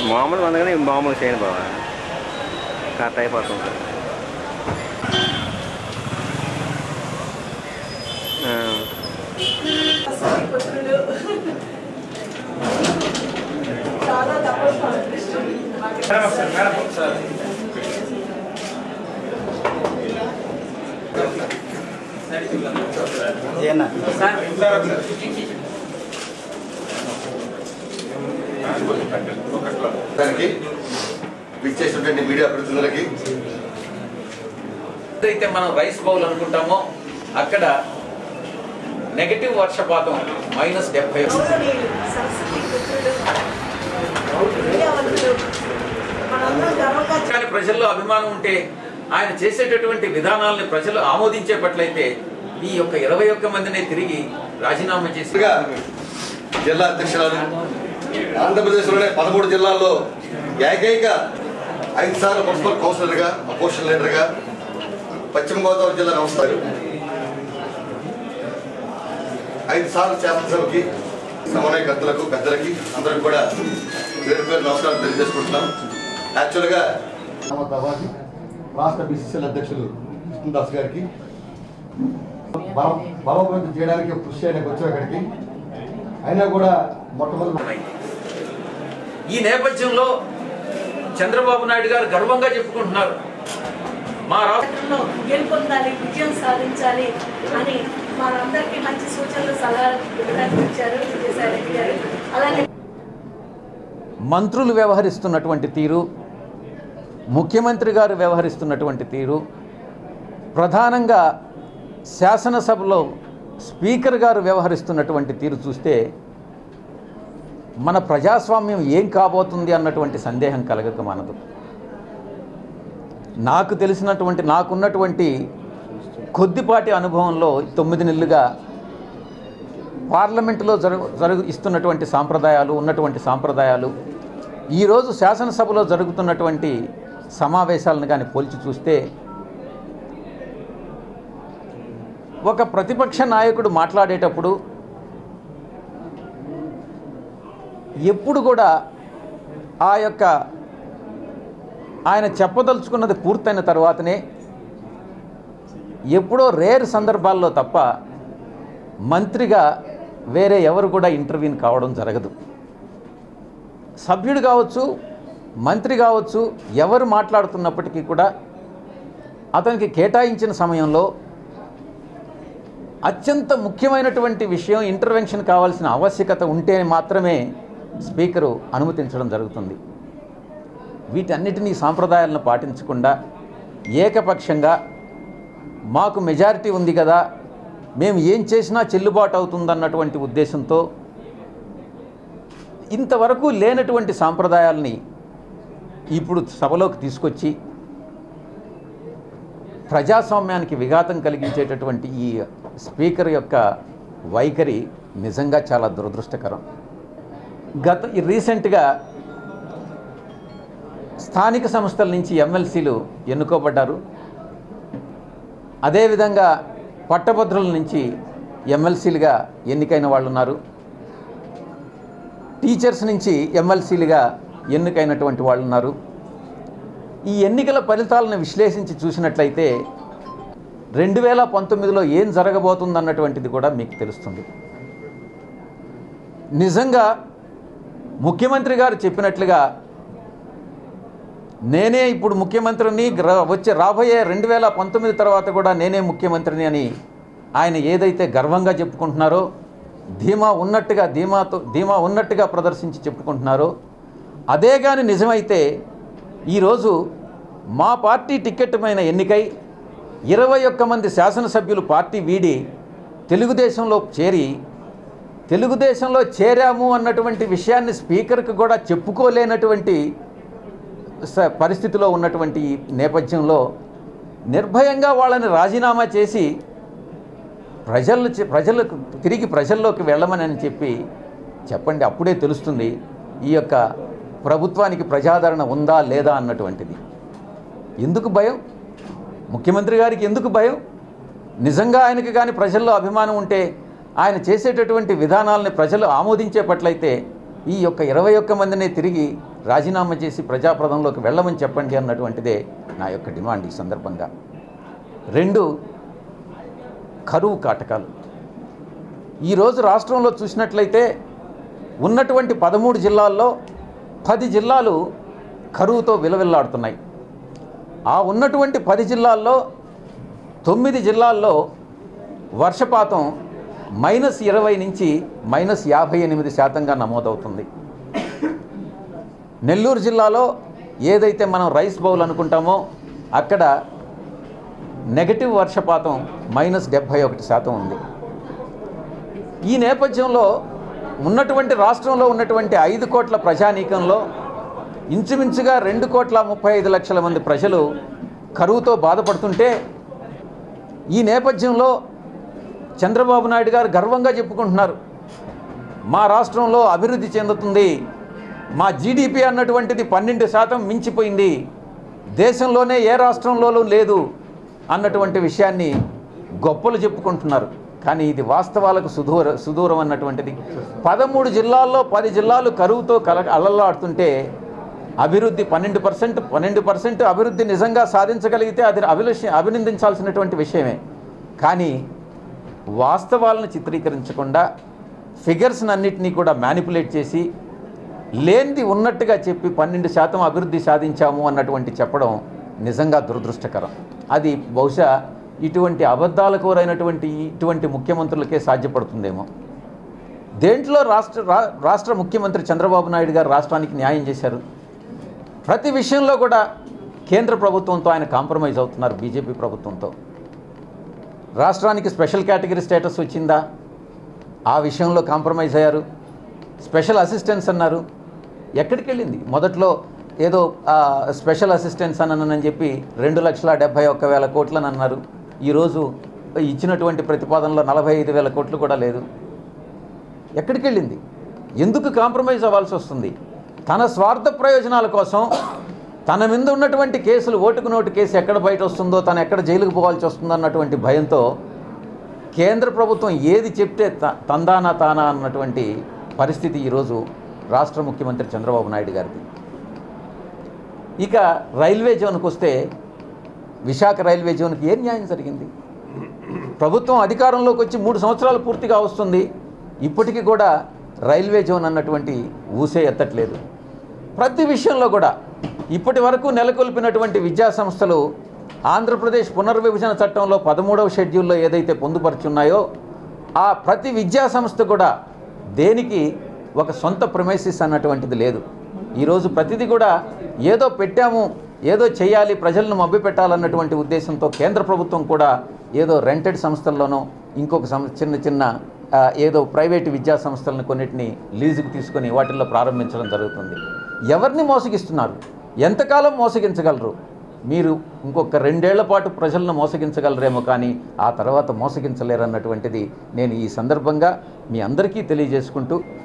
మామూలు అందుకని మామూలు చేయను బాబా కట్ అయిపోతుంది ఆ, పుత్రుడు చాలా తక్కువ అదృష్టం మాకు దానికి విచ్చేసినటువంటి మీడియా ప్రతినిధులకి ఏదైతే మనం రైస్ బౌల్ అనుకుంటామో అక్కడ నెగటివ్ వర్షపాతం మైనస్ డెబ్బై గౌరవనీయులు సరస్వతి పుత్రుడు విద్యావంతులు మనందరం గర్వంగా కానీ ప్రజల్లో అభిమానం ఉంటే ఆయన చేసేటటువంటి విధానాలను ప్రజలు ఆమోదించే పట్లయితే ఈ యొక్క ఇరవై ఒక్క మందినే తిరిగి రాజీనామా చేసి ముందుగా జిల్లా అధ్యక్షురాలు ఆంధ్రప్రదేశ్లోనే పదమూడు జిల్లాల్లో ఏకైక ఐదు సార్లు మున్సిపల్ కౌన్సిలర్గా అపోజిషన్ లీడర్గా పశ్చిమ గోదావరి జిల్లా నమస్కారం ఐదు సార్లు శాసనసభకి సమన్వయకర్తలకు పెద్దలకి అందరికి కూడా పేరు పేరు నమస్కారం తెలియజేసుకుంటున్నాం యాక్చువల్గా అహ్మదాబాద్ రాష్ట్ర బీసీసీఎల్ అధ్యక్షులు కృష్ణదాస్ గారికి బలం బలోపేతం చేయడానికి కృషి చేయడానికి వచ్చాం ఇక్కడికి అయినా కూడా మొట్టమొదటి ఉన్నాయి. ఈ నేపథ్యంలో చంద్రబాబు నాయుడు గారు గర్వంగా చెప్పుకుంటున్నారు మా రాష్ట్ర క్షేత్రంలో గెలుపొందాలి విజయం సాధించాలి అని మనందరికీ మంచి సూచనలు సలహాలు ఇవ్వడానికి వచ్చారు విజయసాయి రెడ్డి గారు అలానే మంత్రులు వ్యవహరిస్తున్నటువంటి తీరు ముఖ్యమంత్రి గారు వ్యవహరిస్తున్నటువంటి తీరు ప్రధానంగా శాసనసభలో స్పీకర్ గారు వ్యవహరిస్తున్నటువంటి తీరు చూస్తే మన ప్రజాస్వామ్యం ఏం కాబోతుంది అన్నటువంటి సందేహం కలగక మనదు నాకు తెలిసినటువంటి నాకున్నటువంటి కొద్దిపాటి అనుభవంలో తొమ్మిది నెలలుగా పార్లమెంటులో జరుగు జరుగు ఇస్తున్నటువంటి సాంప్రదాయాలు ఉన్నటువంటి సాంప్రదాయాలు ఈరోజు శాసనసభలో జరుగుతున్నటువంటి సమావేశాలను కానీ పోల్చి చూస్తే ఒక ప్రతిపక్ష నాయకుడు మాట్లాడేటప్పుడు ఎప్పుడు కూడా ఆ యొక్క ఆయన చెప్పదలుచుకున్నది పూర్తయిన తర్వాతనే ఎప్పుడో రేర్ సందర్భాల్లో తప్ప మంత్రిగా వేరే ఎవరు కూడా ఇంటర్వ్యూని కావడం జరగదు సభ్యుడు కావచ్చు మంత్రి కావచ్చు ఎవరు మాట్లాడుతున్నప్పటికీ కూడా అతనికి కేటాయించిన సమయంలో అత్యంత ముఖ్యమైనటువంటి విషయం ఇంటర్వెన్షన్ కావాల్సిన ఆవశ్యకత ఉంటే మాత్రమే స్పీకరు అనుమతించడం జరుగుతుంది వీటన్నిటినీ సాంప్రదాయాలను పాటించకుండా ఏకపక్షంగా మాకు మెజారిటీ ఉంది కదా మేము ఏం చేసినా చెల్లుబాటు అవుతుందన్నటువంటి ఉద్దేశంతో ఇంతవరకు లేనటువంటి సాంప్రదాయాల్ని ఇప్పుడు సభలోకి తీసుకొచ్చి ప్రజాస్వామ్యానికి విఘాతం కలిగించేటటువంటి ఈ స్పీకర్ యొక్క వైఖరి నిజంగా చాలా దురదృష్టకరం గత ఈ రీసెంట్గా స్థానిక సంస్థల నుంచి ఎమ్మెల్సీలు ఎన్నుకోబడ్డారు అదేవిధంగా పట్టభద్రుల నుంచి ఎమ్మెల్సీలుగా ఎన్నికైన వాళ్ళు ఉన్నారు టీచర్స్ నుంచి ఎమ్మెల్సీలుగా ఎన్నికైనటువంటి వాళ్ళు ఉన్నారు ఈ ఎన్నికల ఫలితాలను విశ్లేషించి చూసినట్లయితే రెండు వేల పంతొమ్మిదిలో ఏం జరగబోతుందన్నటువంటిది కూడా మీకు తెలుస్తుంది నిజంగా ముఖ్యమంత్రి గారు చెప్పినట్లుగా నేనే ఇప్పుడు ముఖ్యమంత్రిని గ్ర- వచ్చే రాబోయే రెండు వేల పంతొమ్మిది తర్వాత కూడా నేనే ముఖ్యమంత్రిని అని ఆయన ఏదైతే గర్వంగా చెప్పుకుంటున్నారో ధీమా ఉన్నట్టుగా ధీమాతో ధీమా ఉన్నట్టుగా ప్రదర్శించి చెప్పుకుంటున్నారో అదే కానీ నిజమైతే ఈరోజు మా పార్టీ టికెట్ పైన ఎన్నికై ఇరవై ఒక్క మంది శాసనసభ్యులు పార్టీ వీడి తెలుగుదేశంలో చేరి తెలుగుదేశంలో చేరాము అన్నటువంటి విషయాన్ని స్పీకర్కి కూడా చెప్పుకోలేనటువంటి స- పరిస్థితిలో ఉన్నటువంటి ఈ నేపథ్యంలో నిర్భయంగా వాళ్ళని రాజీనామా చేసి ప్రజలు ప్రజలకు తిరిగి ప్రజల్లోకి వెళ్ళమని అని చెప్పి చెప్పండి అప్పుడే తెలుస్తుంది ఈ యొక్క ప్రభుత్వానికి ప్రజాదరణ ఉందా లేదా అన్నటువంటిది ఎందుకు భయం ముఖ్యమంత్రి గారికి ఎందుకు భయం నిజంగా ఆయనకి కానీ ప్రజల్లో అభిమానం ఉంటే ఆయన చేసేటటువంటి విధానాలని ప్రజలు ఆమోదించే పట్లయితే ఈ యొక్క ఇరవై ఒక్క మందిని తిరిగి రాజీనామా చేసి ప్రజాప్రదంలోకి వెళ్ళమని చెప్పండి అన్నటువంటిదే నా యొక్క డిమాండ్ ఈ సందర్భంగా రెండు కరువు కాటకాలు ఈరోజు రాష్ట్రంలో చూసినట్లయితే ఉన్నటువంటి పదమూడు జిల్లాల్లో పది జిల్లాలు కరువుతో విలవిల్లాడుతున్నాయి ఆ ఉన్నటువంటి పది జిల్లాల్లో తొమ్మిది జిల్లాల్లో వర్షపాతం మైనస్ ఇరవై నుంచి మైనస్ యాభై ఎనిమిది శాతంగా నమోదవుతుంది నెల్లూరు జిల్లాలో ఏదైతే మనం రైస్ బౌల్ అనుకుంటామో అక్కడ నెగటివ్ వర్షపాతం మైనస్ డెబ్భై ఒకటి శాతం ఉంది ఈ నేపథ్యంలో ఉన్నటువంటి రాష్ట్రంలో ఉన్నటువంటి ఐదు కోట్ల ప్రజానీకంలో ఇంచుమించుగా రెండు కోట్ల ముప్పై ఐదు లక్షల మంది ప్రజలు కరువుతో బాధపడుతుంటే ఈ నేపథ్యంలో చంద్రబాబు నాయుడు గారు గర్వంగా చెప్పుకుంటున్నారు మా రాష్ట్రంలో అభివృద్ధి చెందుతుంది మా జీడిపి అన్నటువంటిది పన్నెండు శాతం మించిపోయింది దేశంలోనే ఏ రాష్ట్రంలోనూ లేదు అన్నటువంటి విషయాన్ని గొప్పలు చెప్పుకుంటున్నారు కానీ ఇది వాస్తవాలకు సుదూర సుదూరం అన్నటువంటిది పదమూడు జిల్లాల్లో పది జిల్లాలు కరువుతో కల అలలాడుతుంటే అభివృద్ధి పన్నెండు పర్సెంట్ పన్నెండు పర్సెంట్ అభివృద్ధి నిజంగా సాధించగలిగితే అది అభిలష అభినందించాల్సినటువంటి విషయమే కానీ వాస్తవాలను చిత్రీకరించకుండా ఫిగర్స్ని అన్నిటినీ కూడా మ్యానిపులేట్ చేసి లేనిది ఉన్నట్టుగా చెప్పి పన్నెండు శాతం అభివృద్ధి సాధించాము అన్నటువంటి చెప్పడం నిజంగా దురదృష్టకరం అది బహుశా ఇటువంటి అబద్ధాల కోరైనటువంటి ఇటువంటి ముఖ్యమంత్రులకే సాధ్యపడుతుందేమో దేంట్లో రాష్ట్ర రా- రాష్ట్ర ముఖ్యమంత్రి చంద్రబాబు నాయుడు గారు రాష్ట్రానికి న్యాయం చేశారు ప్రతి విషయంలో కూడా కేంద్ర ప్రభుత్వంతో ఆయన కాంప్రమైజ్ అవుతున్నారు బీజేపీ ప్రభుత్వంతో రాష్ట్రానికి స్పెషల్ కేటగిరీ స్టేటస్ వచ్చిందా ఆ విషయంలో కాంప్రమైజ్ అయ్యారు స్పెషల్ అసిస్టెన్స్ అన్నారు ఎక్కడికి వెళ్ళింది మొదట్లో ఏదో ఆ, స్పెషల్ అసిస్టెన్స్ అన్నానని చెప్పి రెండు లక్షల డెబ్బై ఒక్క వేల కోట్లని అన్నారు ఈరోజు ఇచ్చినటువంటి ప్రతిపాదనలో నలభై ఐదు వేల కోట్లు కూడా లేదు ఎక్కడికి వెళ్ళింది ఎందుకు కాంప్రమైజ్ అవ్వాల్సి వస్తుంది తన స్వార్థ ప్రయోజనాల కోసం తన మీద ఉన్నటువంటి కేసులు ఓటుకు నోటు కేసు ఎక్కడ బయట వస్తుందో తను ఎక్కడ జైలుకు పోవాల్సి వస్తుందో అన్నటువంటి భయంతో కేంద్ర ప్రభుత్వం ఏది చెప్తే త- తందానా తానా అన్నటువంటి పరిస్థితి ఈరోజు రాష్ట్ర ముఖ్యమంత్రి చంద్రబాబు నాయుడు గారిది ఇక రైల్వే జోన్కి వస్తే విశాఖ రైల్వే జోన్కి ఏ న్యాయం జరిగింది ప్రభుత్వం అధికారంలోకి వచ్చి మూడు సంవత్సరాలు పూర్తిగా వస్తుంది ఇప్పటికీ కూడా రైల్వే జోన్ అన్నటువంటి ఊసే ఎత్తట్లేదు ప్రతి విషయంలో కూడా ఇప్పటి వరకు నెలకొల్పినటువంటి విద్యా సంస్థలు ఆంధ్రప్రదేశ్ పునర్విభజన చట్టంలో పదమూడవ షెడ్యూల్లో ఏదైతే పొందుపరుచున్నాయో ఆ ప్రతి విద్యా సంస్థ కూడా దేనికి ఒక సొంత ప్రమేసిస్ అన్నటువంటిది లేదు ఈరోజు ప్రతిదీ కూడా ఏదో పెట్టాము ఏదో చేయాలి ప్రజలను మభ్యపెట్టాలన్నటువంటి ఉద్దేశంతో కేంద్ర ప్రభుత్వం కూడా ఏదో రెంటెడ్ సంస్థల్లోనో ఇంకొక సం చిన్న చిన్న ఆ, ఏదో ప్రైవేటు విద్యా సంస్థలను కొన్నిటిని లీజుకు తీసుకొని వాటిల్లో ప్రారంభించడం జరుగుతుంది ఎవరిని మోసగిస్తున్నారు ఎంతకాలం మోసగించగలరు మీరు ఇంకొక రెండేళ్ల పాటు ప్రజలను మోసగించగలరేమో కానీ ఆ తర్వాత మోసగించలేరన్నటువంటిది నేను ఈ సందర్భంగా మీ అందరికీ తెలియజేసుకుంటూ